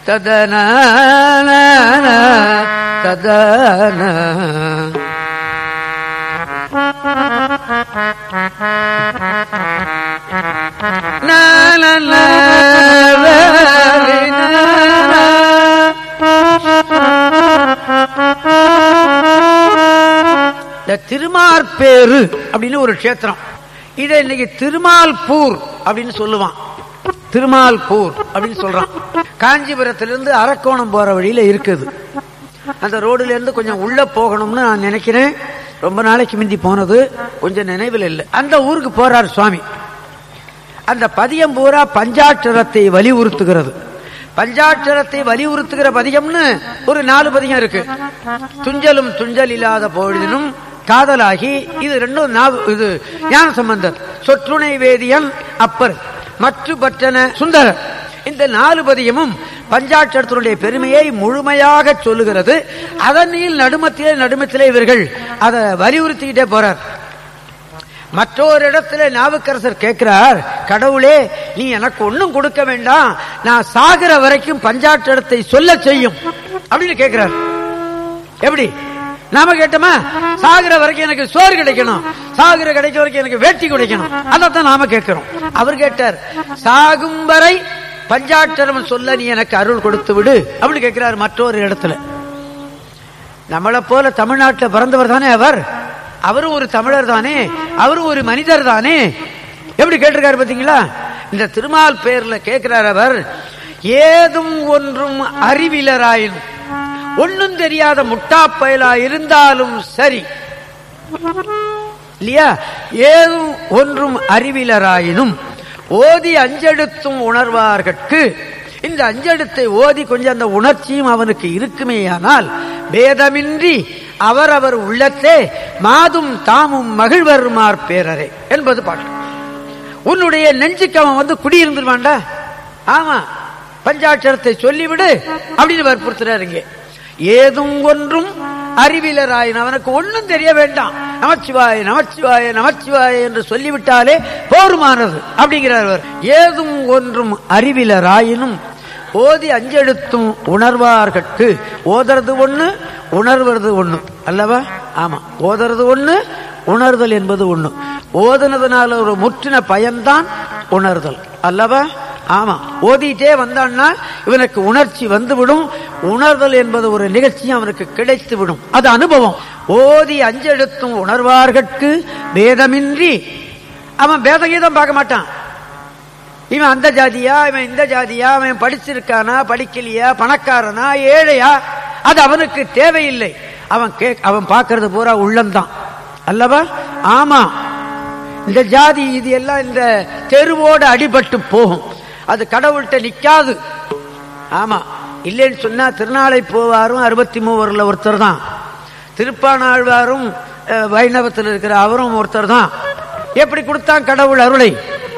ததன ததன இந்த திருமார்பேரு அப்படின்னு ஒரு க்ஷேத்திரம் இதை இன்னைக்கு திருமால்பூர் அப்படின்னு சொல்லுவான் திருமால்பூர் அப்படின்னு சொல்றான் காஞ்சிபுரத்திலிருந்து அரக்கோணம் போற வழியில இருக்குது அந்த ரோடுல இருந்து கொஞ்சம் உள்ள போகணும்னு நான் நினைக்கிறேன் ரொம்ப நாளைக்கு முந்தி போனது கொஞ்சம் நினைவில் இல்லை அந்த ஊருக்கு போறார் சுவாமி அந்த பதியம் பூரா பஞ்சாட்சரத்தை வலியுறுத்துகிறது பஞ்சாட்சரத்தை வலியுறுத்துகிற பதியம்னு ஒரு நாலு பதியம் இருக்கு துஞ்சலும் துஞ்சல் இல்லாத பொழுதினும் காதலாகி இது ரெண்டும் நாவு- இது ஞான சம்பந்தர் சொற்றுணை வேதியன் அப்பர் மற்ற பற்றன சுந்தரர் இந்த நாலு பதியமும் பஞ்சாட்சரத்தினுடைய பெருமையை முழுமையாக சொல்லுகிறது அதனில் நடுமத்திலே நடுமத்திலே இவர்கள் அதை வலியுறுத்திக்கிட்டே போறார் மற்றொரு இடத்துல நாவுக்கரசர் கேட்கிறார் கடவுளே நீ எனக்கு ஒண்ணும் கொடுக்க வேண்டாம் நான் சாகிற வரைக்கும் பஞ்சாட்சரத்தை சொல்ல செய்யும் அப்படின்னு கேட்கிறார் எப்படி நாம கேட்டோமா சாகிற வரைக்கும் எனக்கு சோறு கிடைக்கணும் சாகிற கிடைக்க வரைக்கும் எனக்கு வேட்டி கிடைக்கணும் அதைத்தான் நாம கேட்கிறோம் அவர் கேட்டார் சாகும் வரை பஞ்சாட்சரம் சொல்ல நீ எனக்கு அருள் கொடுத்து விடு அப்படின்னு கேட்கிறார் மற்றொரு இடத்துல நம்மளை போல தமிழ்நாட்டில் பிறந்தவர் தானே அவர் அவரும் ஒரு தமிழர் தானே அவரும் ஒரு மனிதர் தானே எப்படி கேட்டிருக்காரு பாத்தீங்களா இந்த திருமால் பேர்ல கேட்கிறார் அவர் ஏதும் ஒன்றும் அறிவிலராயினும் ஒண்ணும் தெரியாத முட்டாப்பயலா இருந்தாலும் சரி இல்லையா ஏதும் ஒன்றும் அறிவிலராயினும் ஓதி அஞ்செடுத்தும் உணர்வார்கட்கு இந்த அஞ்செடுத்தை ஓதி கொஞ்சம் அந்த உணர்ச்சியும் அவனுக்கு இருக்குமேயானால் பேதமின்றி அவரவர் உள்ளத்தே மாதும் தாமும் மகிழ்வருமார் பேரரே என்பது பாட்டு உன்னுடைய நெஞ்சுக்கு அவன் வந்து குடியிருந்துருவான்டா ஆமா பஞ்சாட்சரத்தை சொல்லிவிடு அப்படின்னு வற்புறுத்துறாரு இங்கே ஏதும் ஒன்றும் அறிவிலராயின் அவனுக்கு ஒன்றும் தெரிய வேண்டாம் நமச்சிவாய நமச்சிவாய நமச்சிவாய என்று சொல்லிவிட்டாலே போருமானது அப்படிங்கிறார் அவர் ஏதும் ஒன்றும் அறிவிலராயினும் ஓதி அஞ்செடுத்தும் உணர்வார்கட்கு ஓதுறது ஒண்ணு உணர்வது ஒண்ணு அல்லவா ஆமா ஓதுறது ஒண்ணு உணர்தல் என்பது ஒண்ணு ஓதுனதுனால ஒரு முற்றின பயன்தான் உணர்தல் அல்லவா ஆமா ஓதிட்டே வந்தான்னா இவனுக்கு உணர்ச்சி வந்துவிடும் உணர்தல் என்பது ஒரு நிகழ்ச்சி அவனுக்கு கிடைத்து விடும் அது அனுபவம் ஓதி அஞ்செடுத்தும் உணர்வார்கட்கு பேதமின்றி அவன் பேதகீதம் பார்க்க மாட்டான் இவன் அந்த ஜாதியா இவன் இந்த ஜாதியா அவன் படிச்சிருக்கானா படிக்கலையா பணக்காரனா ஏழையா அது அவனுக்கு தேவையில்லை அவன் கே அவன் பார்க்கறது பூரா உள்ளம்தான் அல்லவா ஆமா இந்த ஜாதி இது எல்லாம் இந்த தெருவோடு அடிபட்டு போகும் அது கடவுள்கிட்ட நிக்காது ஆமா இல்லைன்னு சொன்னா திருநாளை போவாரும் அறுபத்தி மூவரில் ஒருத்தர் தான் திருப்பானாழ்வாரும் அஹ், வைணவத்தில் இருக்கிற அவரும் ஒருத்தர் தான் எப்படி கொடுத்தான் கடவுள் அருளை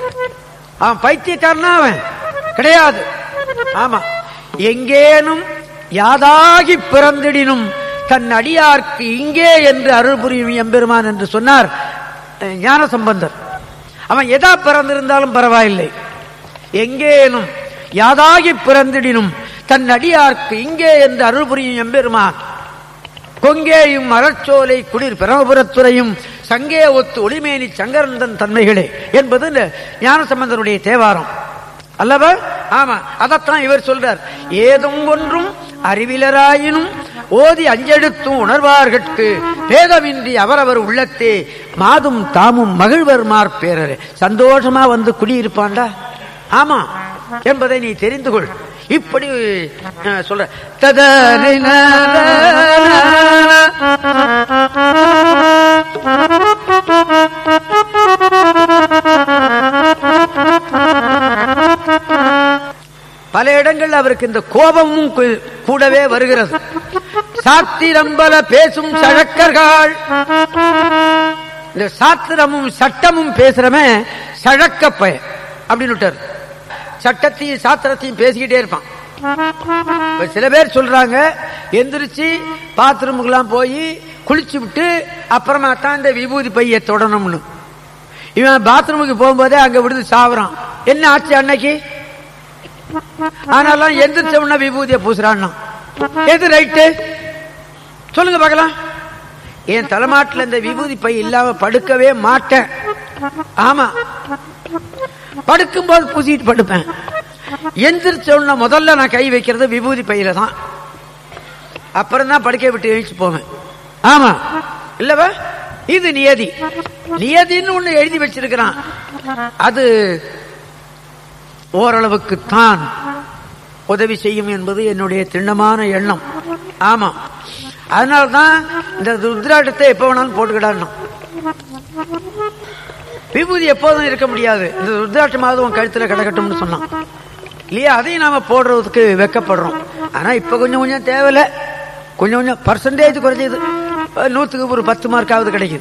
அவன் பைத்தியக்காரனா அவன் கிடையாது ஆமா எங்கேனும் யாதாகி பிறந்திடினும் தன் அடியார்க்கு இங்கே என்று அருள் புரியும் எம்பெருமான் என்று சொன்னார் அஹ், ஞான சம்பந்தர் அவன் எதா பிறந்திருந்தாலும் பரவாயில்லை எங்கேனும் யாதாகி பிறந்திடினும் தன் அடியார்க்கு இங்கே என்று அருள் புரியும் எம்பெருமான் கொங்கேயும் மரச்சோலை குளிர் பிரமபுரத்துறையும் சங்கே ஒத்து ஒளிமேனி சங்கரந்தன் தன்மைகளே என்பது இந்த ஞானசம்பந்தனுடைய தேவாரம் அல்லவா ஆமா அதத்தான் இவர் சொல்றார் ஏதும் ஒன்றும் அறிவிலராயினும் ஓதி அஞ்செடுத்தும் உணர்வார்கட்கு பேதமின்றி அவரவர் உள்ளத்தே மாதும் தாமும் மகிழ்வர் மார்பேரரே சந்தோஷமா வந்து குடியிருப்பான்டா ஆமா என்பதை நீ தெரிந்து கொள் இப்படி அஹ், சொல்ற ததரின பல இடங்கள் அவருக்கு இந்த கோபமும் கு- கூடவே வருகிறது சாத்திரம்பல பேசும் சழக்கர்கள் இந்த சாத்திரமும் சட்டமும் பேசுறவன் சழக்கப்பய அப்படின்னு விட்டார் சட்டத்தையும் சாத்திரத்தையும் பேசிக்கிட்டே இருப்பான் இப்ப சில பேர் சொல்றாங்க எந்திரிச்சு பாத்ரூமுக்கெல்லாம் போய் குளிச்சு விட்டு அப்புறமா தான் இந்த விபூதி பைய தொடணும்னு இவன் பாத்ரூமுக்கு போகும்போதே அங்க விடுது சாவுறான் என்ன ஆச்சு அன்னைக்கு ஆனாலும் எந்திரிச்ச உடனே விபூதியை பூசுறான்னா எது ரைட்டு சொல்லுங்க பார்க்கலாம் என் தலைமாட்டில் இந்த விபூதி பை இல்லாம படுக்கவே மாட்டேன் ஆமா படுக்கும்போது பூசிட்டு படுப்பேன் எந்திரிச்ச உடனே முதல்ல நான் கை வைக்கிறது விபூதி பையில தான் அப்புறம் தான் படுக்கை விட்டு எழுச்சி போவேன் ஆமா இல்லவா இது நியதி நியதின்னு ஒண்ணு எழுதி வச்சிருக்கிறான் அது ஓரளவுக்கு தான் உதவி செய்யும் என்பது என்னுடைய திண்ணமான எண்ணம் ஆமா அதனால்தான் இந்த ருத்ராட்டத்தை எப்ப வேணாலும் போட்டுக்கிடாணும் விபூதி எப்போதும் இருக்க முடியாது இந்த ருத்ராட்சமாவது உன் கழுத்துல கிடக்கட்டும்னு சொன்னான் இல்லையா அதையும் நாம போடுறதுக்கு வெக்கப்படுறோம் ஆனா இப்ப கொஞ்சம் கொஞ்சம் தேவையில்ல கொஞ்சம் கொஞ்சம் பர்சன்டேஜ் குறைஞ்சது நூத்துக்கு ஒரு பத்து மார்க்காவது கிடைக்குது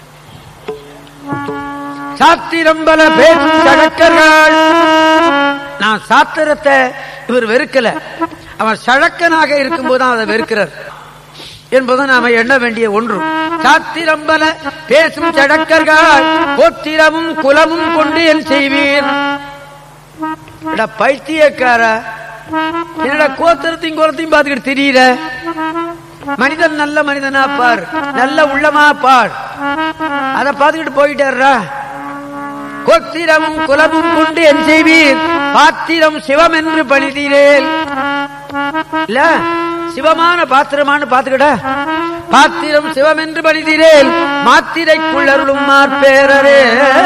சாத்திரம்பல பேசும் சடக்கர்கள் நான் சாத்திரத்தை இவர் வெறுக்கல அவன் சழக்கனாக இருக்கும்போது அதை வெறுக்கிறார் என்பது நாம எண்ண வேண்டிய ஒன்று சாத்திரம்பல பேசும் சடக்கர்கள் கோத்திரமும் குலமும் கொண்டு என் செய்வீர் எடா பைத்தியக்கார என்னடா கோத்திரத்தையும் குலத்தையும் பார்த்துக்கிட்டு திரியிற மனிதன் நல்ல மனிதனா பார் நல்ல உள்ளமா பார் அதை பார்த்துக்கிட்டு போயிட்டாரா கோத்திரமும் குலமும் கொண்டு என் செய்வீர் பாத்திரம் சிவம் என்று பணிதீரேல் இல்ல சிவமான பாத்திரமானு பாத்துக்கிட பாத்திரம் சிவம் என்று பணிதீரேல் மாத்திரைக்குள்ளருளும் மாற்பேரரே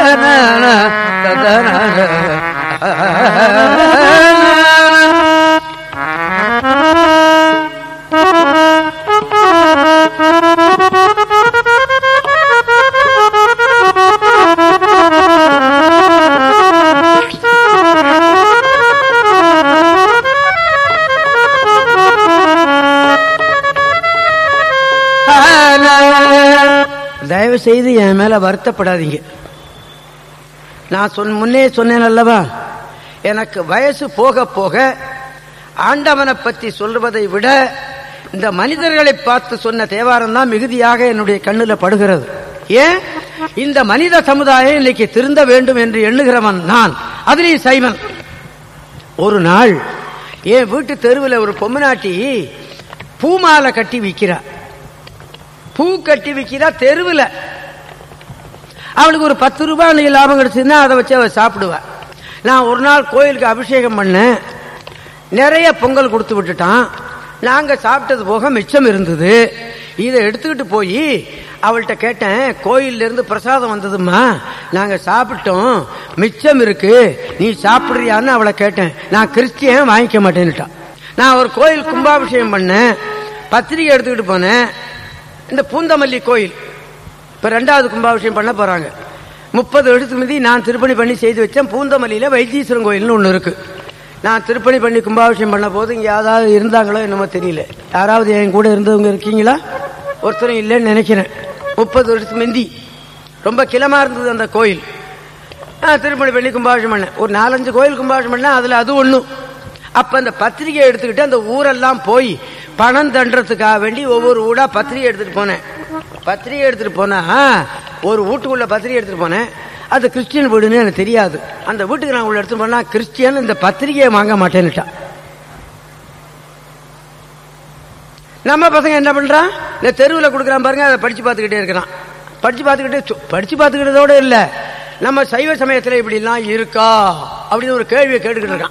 தயவு செய்து என் மேல வருத்தப்படாதீங்க நான் சொன்ன முன்னே சொன்னேன் அல்லவா எனக்கு வயசு போக போக ஆண்டவனை பற்றி சொல்வதை விட இந்த மனிதர்களை பார்த்து சொன்ன தேவாரம் தான் மிகுதியாக என்னுடைய கண்ணுல படுகிறது ஏன் இந்த மனித சமுதாயம் இன்னைக்கு திருந்த வேண்டும் என்று எண்ணுகிறவன் நான் அதுலேயும் சைவன் ஒரு நாள் என் வீட்டு தெருவில் ஒரு பொம்மநாட்டி பூமாலை கட்டி விற்கிறா பூ கட்டி விற்கிறா தெருவில் அவளுக்கு ஒரு பத்து ரூபாய் அன்னைக்கு லாபம் கிடைச்சதுன்னா அதை வச்சு அவள் சாப்பிடுவா நான் ஒரு நாள் கோயிலுக்கு அபிஷேகம் பண்ணேன் நிறைய பொங்கல் கொடுத்து விட்டுட்டான் நாங்க சாப்பிட்டது போக மிச்சம் இருந்தது இதை எடுத்துக்கிட்டு போய் அவள்கிட்ட கேட்டேன் கோயில்ல இருந்து பிரசாதம் வந்ததும்மா நாங்க சாப்பிட்டோம் மிச்சம் இருக்கு நீ சாப்பிடுறியான்னு அவளை கேட்டேன் நான் கிறிஸ்டியன் வாங்கிக்க மாட்டேன்னுட்டான் நான் ஒரு கோயில் கும்பாபிஷேகம் பண்ணேன் பத்திரிகை எடுத்துக்கிட்டு போனேன் இந்த பூந்தமல்லி கோயில் இப்ப ரெண்டாவது கும்பாபிஷேகம் பண்ண போறாங்க முப்பது வருஷத்துக்கு முந்தி நான் திருப்பணி பண்ணி செய்து வச்சேன் பூந்தமல்லியில வைத்தீஸ்வரன் கோயில்னு ஒன்று இருக்கு நான் திருப்பணி பண்ணி கும்பாபிஷேகம் பண்ண போது இங்க யாராவது இருந்தாங்களோ என்னமோ தெரியல யாராவது என் கூட இருந்தவங்க இருக்கீங்களா ஒருத்தரும் இல்லைன்னு நினைக்கிறேன் முப்பது வருஷத்துக்கு முந்தி ரொம்ப கிளமா இருந்தது அந்த கோயில் நான் திருப்பணி பண்ணி கும்பாபிஷேகம் பண்ணேன் ஒரு நாலஞ்சு கோயில் கும்பாபிஷேகம் பண்ணேன் அதுல அது ஒண்ணும் அப்ப அந்த பத்திரிகை எடுத்துக்கிட்டு அந்த ஊரெல்லாம் போய் பணம் தண்டுறதுக்காக வேண்டி ஒவ்வொரு ஊடா பத்திரிகை எடுத்துட்டு போனேன் பத்திரிகை எடுத்துட்டு போனா ஒரு வீட்டுக்குள்ள பத்திரிகை எடுத்துட்டு போனேன் அது கிறிஸ்டியன் வீடுன்னு எனக்கு தெரியாது அந்த வீட்டுக்கு நான் உள்ள எடுத்து போனா கிறிஸ்டியன் இந்த பத்திரிகையை வாங்க மாட்டேன்னுட்டான் நம்ம பசங்க என்ன பண்றான் இந்த தெருவில் கொடுக்குறான் பாருங்க அதை படிச்சு பார்த்துக்கிட்டே இருக்கிறான் படிச்சு பார்த்துக்கிட்டே சு- படிச்சு பார்த்துக்கிட்டதோட இல்ல நம்ம சைவ சமயத்துல இப்படி எல்லாம் இருக்கா அப்படின்னு ஒரு கேள்வியை கேட்டுக்கிட்டு இருக்கான்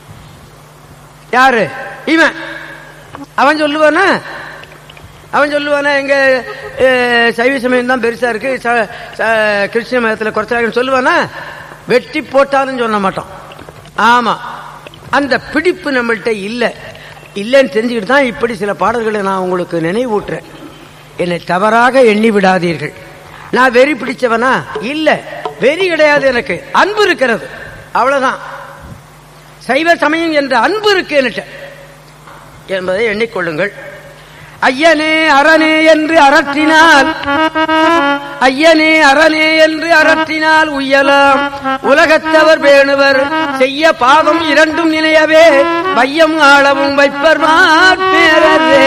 யாரு இவன் அவன் சொல்லுவானா அவன் சொல்லுவானா எங்க அஹ், சைவ சமயம் தான் பெருசா இருக்கு ச- ச- கிறிஸ்டிய மதத்துல குறைச்சா சொல்லுவானா வெட்டி போட்டாலும் சொல்ல மாட்டோம் ஆமா அந்த பிடிப்பு நம்மள்ட்ட இல்ல இல்லைன்னு தெரிஞ்சுக்கிட்டு தான் இப்படி சில பாடல்களை நான் உங்களுக்கு நினைவூட்டுறேன் என்னை தவறாக எண்ணி விடாதீர்கள் நான் வெறி பிடிச்சவனா இல்ல வெறி கிடையாது எனக்கு அன்பு இருக்கிறது அவ்வளவுதான் சைவ சமயம் என்ற அன்பு இருக்கு என்கிட்ட என்பதை எண்ணிக்கொள்ளுங்கள் ஐயனே அரணே என்று அரற்றினால் ஐயனே அரணே என்று அரற்றினால் உய்யலாம் உலகத்தவர் பேணுவர் செய்ய பாவம் இரண்டும் நினையவே வையம் ஆளவும் வைப்பர் மாற்பேரரே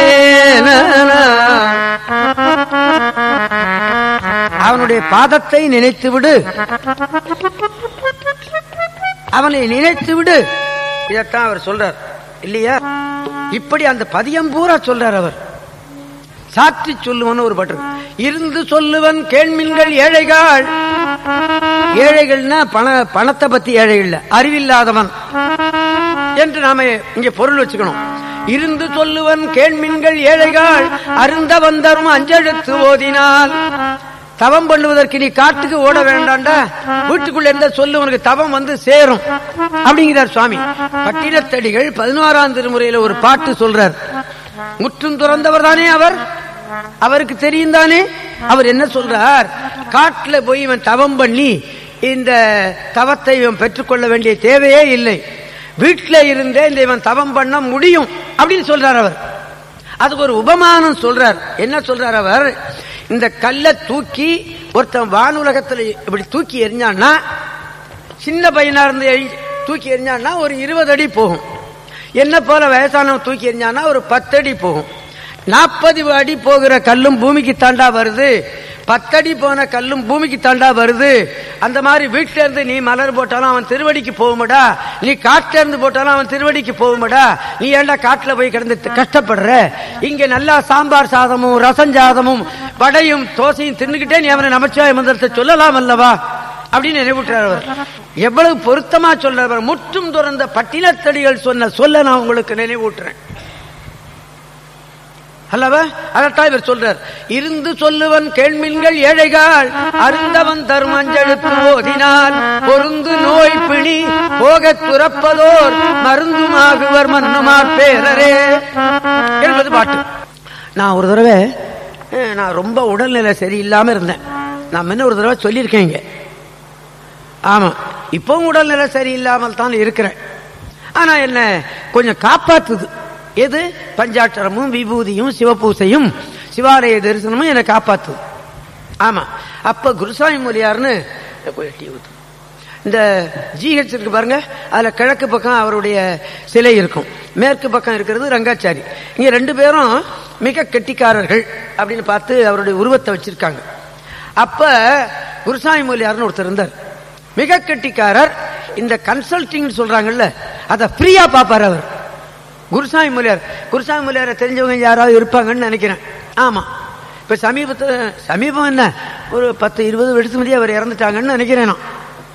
அவனுடைய பாதத்தை நினைத்து விடு அவனை நினைத்து விடு இதைத்தான் அவர் சொல்றார் இல்லையா இப்படி அந்த பதியம் பூரா சொல்றார் அவர் சாற்றி சொல்லுவன் ஒரு பாட்டு இருக்கு. இருந்து சொல்லுவன் கேள்மின்கள் ஏழைகள் ஏழைகள்னா பண பணத்தை பத்தி ஏழைகள் இல்ல அறிவில்லாதவன் என்று நாம இங்க பொருள் வச்சுக்கணும் இருந்து சொல்லுவன் கேள்மின்கள் ஏழைகள் அருந்த வந்தரும் அஞ்செழுத்து ஓதினால் தவம் பண்ணுவதற்கு நீ காட்டுக்கு ஓட வேண்டாண்டா வீட்டுக்குள்ள இருந்த சொல்லு உனக்கு தவம் வந்து சேரும் அப்படிங்கிறார் சுவாமி பட்டினத்தடிகள் பதினோராம் திருமுறையில ஒரு பாட்டு சொல்றார் முற்றும் துறந்தவர் தானே அவர் அவருக்கு தெரியும் தானே அவர் என்ன சொல்றார் காட்டுல போய் இவன் தவம் பண்ணி இந்த தவத்தை இவன் பெற்றுக்கொள்ள வேண்டிய தேவையே இல்லை வீட்டில இருந்தே இந்த இவன் தவம் பண்ண முடியும் அப்படின்னு சொல்றார் அவர் அதுக்கு ஒரு உபமானம் சொல்றார் என்ன சொல்றார் அவர் இந்த கல்லை தூக்கி ஒருத்தன் வானுலகத்துல இப்படி தூக்கி எறிஞ்சான்னா சின்ன பையனா இருந்து எறி- தூக்கி எறிஞ்சான்னா ஒரு இருபது அடி போகும் என்ன போல வயசானவன் தூக்கி எறிஞ்சான்னா ஒரு பத்து அடி போகும் நாற்பது அடி போகிற கல்லும் பூமிக்கு தாண்டா வருது பத்தடி போன கல்லும் பூமிக்கு தாண்டா வருது அந்த மாதிரி வீட்டுல இருந்து நீ மலர் போட்டாலும் அவன் திருவடிக்கு போகுமடா நீ காட்டுல இருந்து போட்டாலும் அவன் திருவடிக்கு போகுமடா நீ ஏன்டா காட்டுல போய் கிடந்து த- கஷ்டப்படுற இங்க நல்லா சாம்பார் சாதமும் ரசம் சாதமும் வடையும் தோசையும் தின்னுக்கிட்டே நீ அவனை நமச்சிவாய மந்திரத்தை சொல்லலாம் அல்லவா அப்படின்னு நினைவுற்றார் அவர் எவ்வளவு பொருத்தமா சொல்றார் முற்றும் துறந்த பட்டினத்தடிகள் சொன்ன சொல்ல நான் உங்களுக்கு நினைவூட்டுறேன் அல்லவா அதத்தான் இவர் சொல்றார் இருந்து சொல்லுவன் கேள்மின்கள் ஏழைகள் அருந்தவன் தரும் அஞ்செழுத்து ஓதினால் பொருந்து நோய் பிணி போகத் துறப்பதோர் மருந்துமாகுவர் மன்னுமார் பேரரே என்பது பாட்டு நான் ஒரு தடவை அஹ், நான் ரொம்ப உடல்நிலை சரியில்லாம இருந்தேன் நான் முன்ன ஒரு தடவை சொல்லியிருக்கேன் இங்க ஆமா இப்பவும் உடல்நிலை சரியில்லாமல் தான் இருக்கிறேன் ஆனா என்ன கொஞ்சம் காப்பாத்துது எது பஞ்சாட்சரமும் விபூதியும் சிவபூசையும் சிவாலய தரிசனமும் என்னை காப்பாத்துது ஆமா அப்ப குருசாமி மொழியார்னு போய் டீ ஊத்து. இந்த ஜிஹெச் இருக்கு பாருங்க அதுல கிழக்கு பக்கம் அவருடைய சிலை இருக்கும் மேற்கு பக்கம் இருக்கிறது ரங்காச்சாரி இங்க ரெண்டு பேரும் மிக கெட்டிக்காரர்கள் அப்படின்னு பார்த்து அவருடைய உருவத்தை வச்சிருக்காங்க அப்ப குருசாமி மொழியார்னு ஒருத்தர் இருந்தார் மிக கெட்டிக்காரர் இந்த கன்சல்டிங் சொல்றாங்கல்ல அதை ஃப்ரீயா பாப்பார் அவர் குருசாமி மொழியார் குருசாமி மொழியாரை தெரிஞ்சவங்க யாராவது இருப்பாங்கன்னு நினைக்கிறேன் ஆமா இப்ப சமீபத்துல சமீபம் என்ன ஒரு பத்து இருபது வருஷத்துக்கு முன்னாடி அவர் இறந்துட்டாங்கன்னு நினைக்கிறேன் நான்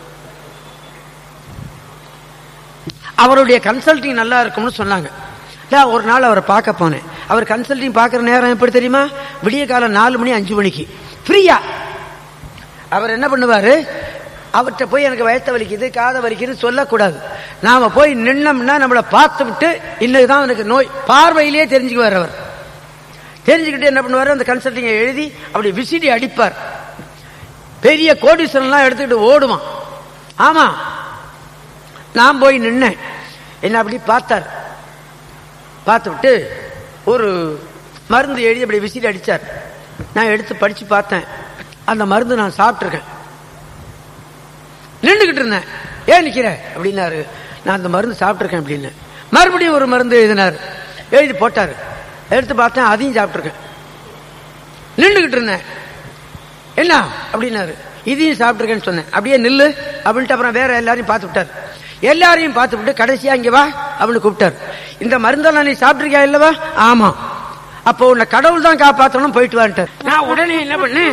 அவருடைய கன்சல்டிங் நல்லா இருக்கும்னு சொன்னாங்க நான் ஒரு நாள் அவரை பார்க்க போனேன் அவர் கன்சல்டிங் பார்க்குற நேரம் எப்படி தெரியுமா விடிய காலம் நாலு மணி அஞ்சு மணிக்கு ஃப்ரீயா அவர் என்ன பண்ணுவாரு அவர்கிட்ட போய் எனக்கு வயத்த வலிக்குது காத வலிக்குதுன்னு சொல்லக்கூடாது நாம போய் நின்னோம்னா நம்மளை பார்த்து விட்டு இன்னைக்குதான் எனக்கு நோய் பார்வையிலேயே தெரிஞ்சுக்குவார் அவர் தெரிஞ்சுக்கிட்டு என்ன பண்ணுவாரு அந்த கன்சல்டிங்கை எழுதி அப்படி விசிடி அடிப்பார் பெரிய கோடீஸ்வரன்லாம் எடுத்துக்கிட்டு ஓடுவான் ஆமா நான் போய் நின்னேன் என்ன அப்படி பார்த்தார் பார்த்து விட்டு ஒரு மருந்து எழுதி அப்படி விசிறி அடிச்சார் நான் எடுத்து படிச்சு பார்த்தேன் அந்த மருந்து நான் சாப்பிட்டுருக்கேன் நின்றுகிட்டு இருந்தேன் ஏன் நிக்கிற அப்படின்னாரு நான் அந்த மருந்து சாப்பிட்டுருக்கேன் அப்படின்னு மறுபடியும் ஒரு மருந்து எழுதினார் எழுதி போட்டார் எடுத்து பார்த்தேன் அதையும் சாப்பிட்டுருக்கேன் நின்றுகிட்டு இருந்தேன் என்ன அப்படின்னாரு இதையும் சாப்பிட்டுருக்கேன்னு சொன்னேன் அப்படியே நில்லு அப்படின்ட்டு அப்புறம் வேற எல்லாரையும் பார்த்து விட்டார் எல்லாரையும் பார்த்து விட்டு கடைசியா இங்க வா அப்படின்னு கூப்பிட்டார் இந்த மருந்தெல்லாம் நீ சாப்பிட்டிருக்கியா இல்லவா ஆமா அப்போ உன்னை கடவுள் தான் காப்பாற்றணும் போயிட்டு வான்ட்டார் நான் உடனே என்ன பண்ணேன்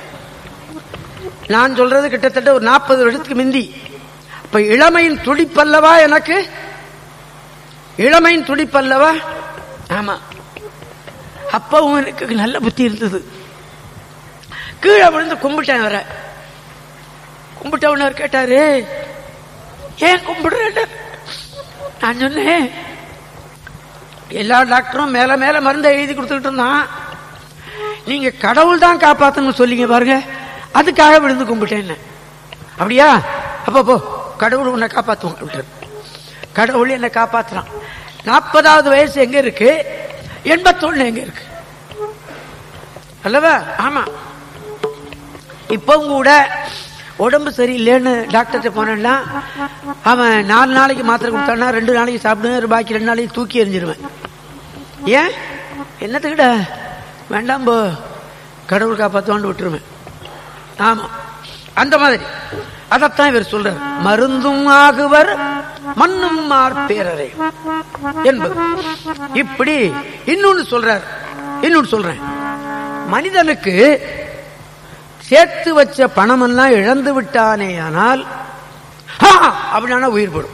நான் சொல்றது கிட்டத்தட்ட ஒரு நாற்பது வருஷத்துக்கு மிந்தி அப்ப இளமையின் துடிப்பல்லவா எனக்கு இளமையின் துடிப்பல்லவா ஆமா அப்பவும் எனக்கு நல்ல புத்தி இருந்தது கீழே விழுந்து கும்பிட்டேன் அவரை கும்பிட்டவனர் கேட்டாரு ஏன் கும்பிடுற நான் சொன்னேன் எல்லா டாக்டரும் மேல மேல மருந்தை எழுதி கொடுத்துக்கிட்டு இருந்தான் நீங்க கடவுள் தான் காப்பாத்தணும் சொல்லிங்க பாருங்க அதுக்காக விழுந்து கும்பிட்டேன் அப்படியா அப்ப போ கடவுள் உன்னை காப்பாத்துவோம் அப்படின்ட்டாரு. கடவுள் என்னை காப்பாத்துறான் நாற்பதாவது வயசு எங்க இருக்கு எண்பத்தொன்னு எங்க இருக்கு அல்லவா ஆமா இப்பவும் கூட உடம்பு சரியில்லைன்னு டாக்டர்கிட்ட போனேன்னா அவன் நாலு நாளைக்கு மாத்திரை கொடுத்தான்னா ரெண்டு நாளைக்கு சாப்பிடுவேன் பாக்கி ரெண்டு நாளைக்கு தூக்கி எறிஞ்சிருவேன் ஏன் என்னத்துக்கிட்ட வேண்டாம் போ கடவுள் காப்பாத்துவான்னு விட்டுருவேன் ஆமா அந்த மாதிரி அதத்தான் இவர் சொல்றார் மருந்தும் ஆகுவர் மண்ணும் மார்பேரரை என்பது இப்படி இன்னொன்னு சொல்றார் இன்னொன்னு சொல்றேன் மனிதனுக்கு சேர்த்து வச்ச பணமெல்லாம் இழந்து விட்டானே ஆனால் அப்படின்னா உயிர் போடும்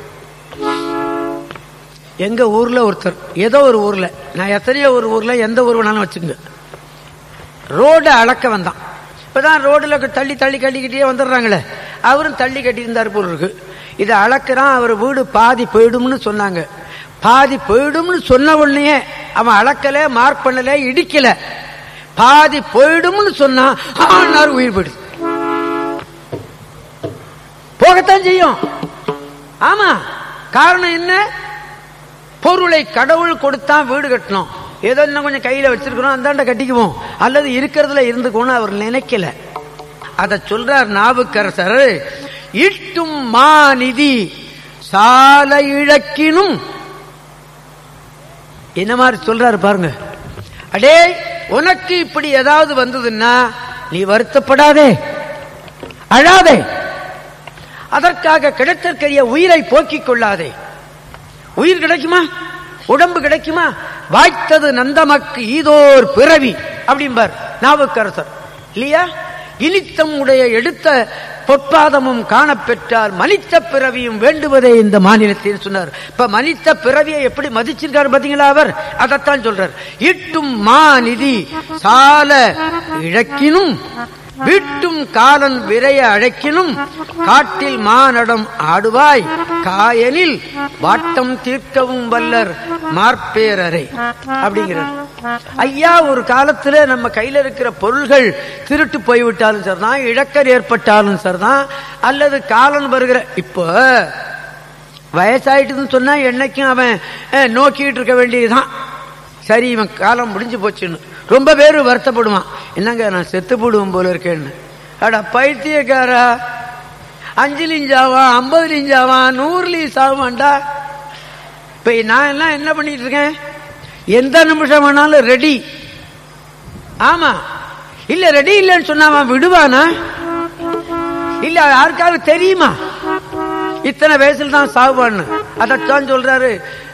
எங்க ஊர்ல ஒருத்தர் ஏதோ ஒரு ஊர்ல நான் எத்தனையோ ஒரு ஊர்ல எந்த ஊர் வேணாலும் வச்சுங்க ரோட அளக்க வந்தான் இப்பதான் ரோடுல தள்ளி தள்ளி கட்டிக்கிட்டே வந்துடுறாங்களே அவரும் தள்ளி கட்டி இருந்தார் போல் இருக்கு இதை அளக்குறான் அவர் வீடு பாதி போயிடும்னு சொன்னாங்க பாதி போயிடும்னு சொன்ன உடனே அவன் அளக்கல மார்க் பண்ணல இடிக்கல பாதி போயிடும்னு சொன்னா ஆனார் உயிர் போயிடுது போகத்தான் செய்யும் ஆமா காரணம் என்ன பொருளை கடவுள் கொடுத்தான் வீடு கட்டணும் ஏதோ இன்னும் கொஞ்சம் கையில வச்சிருக்கிறோம் அந்தாண்ட கட்டிக்குவோம் அல்லது இருக்கிறதுல இருந்துக்கோன்னு அவர் நினைக்கல அத சொல்றார் நாவுக்கரசர் இட்டும் மாநிதி சால இழக்கினும் என்ன மாதிரி சொல்றாரு பாருங்க அடே உனக்கு இப்படி ஏதாவது வந்ததுன்னா நீ வருத்தப்படாதே அழாதே அதற்காக கிடைத்தற்கரிய உயிரை போக்கிக் கொள்ளாதே உயிர் கிடைக்குமா உடம்பு கிடைக்குமா வாய்த்தது நந்தமக்கு ஈதோர் பிறவி அப்படிம்பார் நாவுக்கரசர் இல்லையா இனித்தம் உடைய எடுத்த பொற்பாதமும் காணப்பெற்றால் மனித பிறவியும் வேண்டுவதே இந்த மாநிலத்தில் சொன்னார் இப்ப மனித பிறவியை எப்படி மதிச்சிருக்காரு பாத்தீங்களா அவர் அதைத்தான் சொல்றார் இட்டும் மாநிதி சால இழக்கினும் வீட்டும் காலன் விரைய அழைக்கினும் காட்டில் மானடம் ஆடுவாய் காயனில் வாட்டம் தீர்க்கவும் வல்லர் மார்பேரரை அப்படிங்கிறார் ஐயா ஒரு காலத்துல நம்ம கையில இருக்கிற பொருள்கள் திருட்டு போய்விட்டாலும் சரிதான் இழக்கர் ஏற்பட்டாலும் சரிதான் அல்லது காலன் வருகிற இப்போ வயசாயிட்டுன்னு சொன்னா என்னைக்கும் அவன் நோக்கிட்டு இருக்க வேண்டியதுதான் சரி இவன் காலம் முடிஞ்சு போச்சுன்னு ரொம்ப பேர் வருத்தப்படுவான் என்னங்க நான் செத்து போடுவோம் போல இருக்கேன்னு அட பைத்தியக்காரா அஞ்சு லிஞ்சாவா ஐம்பது லிஞ்சாவா நூறு லீஸ் ஆகுமாண்டா இப்ப நான் எல்லாம் என்ன பண்ணிட்டு இருக்கேன் எந்த நிமிஷம் வேணாலும் ரெடி ஆமா இல்ல ரெடி இல்லைன்னு சொன்னா அவன் விடுவானா இல்ல யாருக்காவது தெரியுமா இத்தனை வயசுல தான் சாகுவான்னு அதைத்தான் சொல்றாரு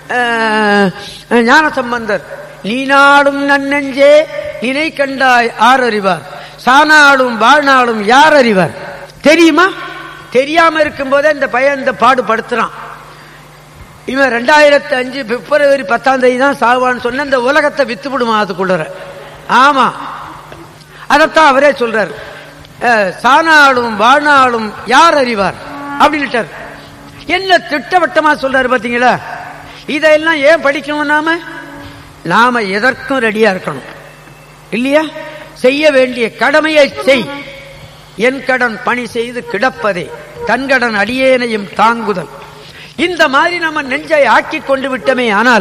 ஞான சம்பந்தர் நீ நாடும் நன்னெஞ்சே நினை கண்டாய் ஆர் அறிவார் சானாடும் வாழ்நாளும் யார் அறிவார் தெரியுமா தெரியாம இருக்கும் போதே இந்த பையன் இந்த பாடுபடுத்துறான் இவன் ரெண்டாயிரத்தி அஞ்சு பிப்ரவரி பத்தாம் தேதி தான் சாகுவான்னு சொன்ன இந்த உலகத்தை வித்து விடுமா அதுக்குள்ள ஆமா அதத்தான் அவரே சொல்றார் சானாடும் வாழ்நாளும் யார் அறிவார் அப்படின்ட்டார் என்ன திட்டவட்டமா சொல்றாரு பாத்தீங்களா இதெல்லாம் ஏன் படிக்கணும் நாம நாம எதற்கும் ரெடியா இருக்கணும் இல்லையா செய்ய வேண்டிய கடமையை செய் என் கடன் பணி செய்து கிடப்பதே தன்கடன் அடியேனையும் தாங்குதல் இந்த மாதிரி நம்ம நெஞ்சை ஆக்கி கொண்டு விட்டமே ஆனால்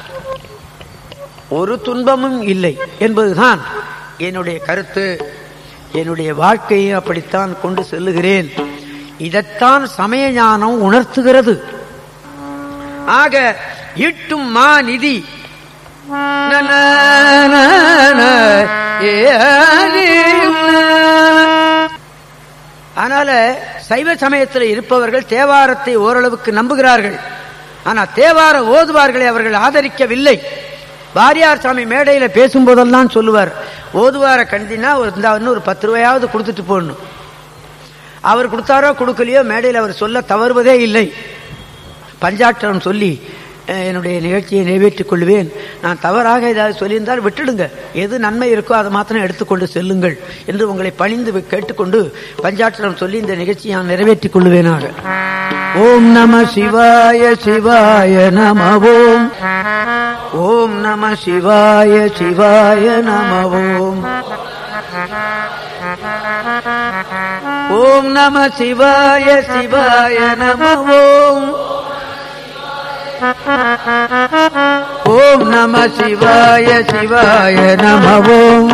ஒரு துன்பமும் இல்லை என்பதுதான் என்னுடைய கருத்து என்னுடைய வாழ்க்கையை அப்படித்தான் கொண்டு செல்லுகிறேன் இதைத்தான் சமய ஞானம் உணர்த்துகிறது ஆக இட்டும் மா நிதி அதனால சைவ சமயத்தில் இருப்பவர்கள் தேவாரத்தை ஓரளவுக்கு நம்புகிறார்கள் ஆனா தேவார ஓதுவார்களை அவர்கள் ஆதரிக்கவில்லை வாரியார் சாமி மேடையில பேசும்போதெல்லாம் சொல்லுவார் ஓதுவார கண்டினா ஒரு பத்து ரூபாயாவது கொடுத்துட்டு போடணும் அவர் கொடுத்தாரோ கொடுக்கலையோ மேடையில் அவர் சொல்ல தவறுவதே இல்லை பஞ்சாட்சரம் சொல்லி என்னுடைய நிகழ்ச்சியை நிறைவேற்றிக் கொள்வேன் நான் தவறாக ஏதாவது சொல்லியிருந்தால் விட்டுடுங்க எது நன்மை இருக்கோ அதை மாத்திரம் எடுத்துக்கொண்டு செல்லுங்கள் என்று உங்களை பணிந்து கேட்டுக்கொண்டு பஞ்சாட்சரம் சொல்லி இந்த நிகழ்ச்சியை நான் நிறைவேற்றிக் கொள்வேனாக ஓம் நம சிவாய சிவாய நம ஓம் ஓம் நம சிவாய சிவாய நம ஓம் ஓம் நம சிவாய சிவாய நம ஓம் ஓம் நம சிவாய சிவாய நம ஓம்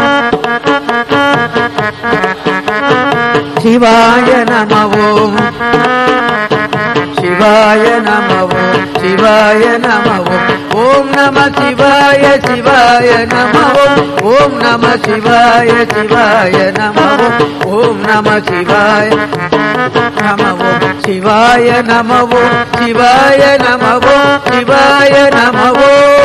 சிவாய நம ஓம் சிவாய நமவோம் சிவாய நமவோம் ஓம் நம சிவாய சிவாய நமவோம் ஓம் நம சிவாய சிவாய நமவோம் ஓம் நம சிவாய நமவோம் சிவாய நமவோம் சிவாய நமவோம் சிவாய நமவோம்